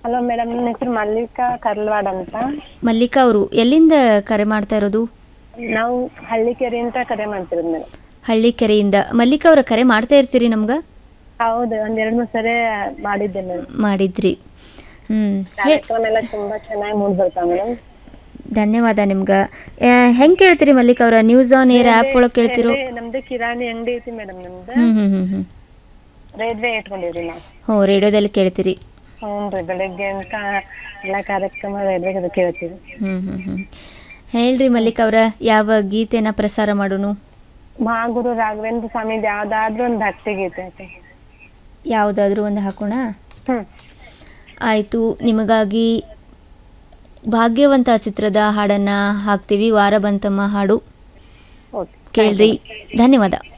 hello madam ನನ್ನ ಹೆಸರು ಮಲ್ಲಿಕಾ ಕರ್ಲ್ವಾಡ್ ಅಂತ ಮಲ್ಲಿಕಾ ಅವರು ಎಲ್ಲಿಂದ ಕರೆ ಮಾಡ್ತಾ ಇರೋದು ನಾವು ಹಳ್ಳಿಕೆರೆ ಅಂತ ಕರೆ ಮಾಡ್ತಿರೋದು ಮೇಡಮ್ ಹಳ್ಳಿಕೆರೆಯಿಂದ ಮಲ್ಲಿಕಾ ಅವರ ಕರೆ ಮಾಡ್ತಾ ಇರ್ತೀರಿ ನಮ್ಗೆ ಹೌದು ಒಂದ್ ಎರಡ್ ಮೂರ್ ಸರಿ ಮಾಡಿದ್ದೆ ಮೇಡಮ್ ಮಾಡಿದ್ರಿ ಹ್ಞೂ ಕಾರ್ಯಕ್ರಮ ಎಲ್ಲ ತುಂಬಾ ಚೆನ್ನಾಗಿ ಮೂಡ್ ಬರ್ತಾವ ಮೇಡಮ್ ಧನ್ಯವಾದ ನಿಮ್ಗೆ ಹೆಂಗೆ ಕೇಳ್ತೀರಿ ಮಲ್ಲಿಕಾ ಅವರ ನ್ಯೂಸ್ ಆನ್ ಏರ್ ಆ್ಯಪ್ ಒಳಗೆ ಕೇಳ್ತಿರೋ ನಮ್ದು ಕಿರಾಣಿ ಅಂಗಡಿ ಐತಿ ಮೇಡಮ್ ನಮ್ದು ಹ್ಞೂ ಹ್ಞೂ ಹ್ಞೂ ಹ್ಞೂ ರೇಡಿಯೋ ಇಟ್ಕೊಂಡಿವ್ರಿ ನಾವು ಹ್ಞೂ ರೇಡಿಯೋದಲ್ಲಿ ಕೇಳ್ತೀರಿ ಹ್ಞೂ ರೀ ಬೆಳಗ್ಗೆ ಅಂತ ಎಲ್ಲ ಕಾರ್ಯಕ್ರಮ ರೇಡಿಯೋಗೆ ಕೇಳ್ತೀವಿ ಹ್ಞೂ ಹ್ಞೂ ಹ್ಞೂ ಹೇಳ್ರಿ ಮಲ್ಲಿಕಾ ಅವರ ಯಾವ ಗೀತೆನ ಪ್ರಸಾರ ಮಾಡೋನು ಮಹಾಗುರು ರಾಘವೇಂದ್ರ ಸ್ವಾಮಿದು ಯಾವ್ದಾದ್ರು ಒಂದು ಭಕ್ತಿ ಗೀತೆ ಐತಿ ಯಾವುದಾದ್ರೂ ಒಂದು ಹಾಕೋಣ ಹ್ಮ್ ಆಯಿತು ನಿಮಗಾಗಿ ಭಾಗ್ಯವಂತ ಚಿತ್ರದ ಹಾಡನ್ನು ಹಾಕ್ತೀವಿ ವಾರ ಬಂತಮ್ಮ ಹಾಡು ಓಕೆ ಕೇಳ್ರಿ ಧನ್ಯವಾದ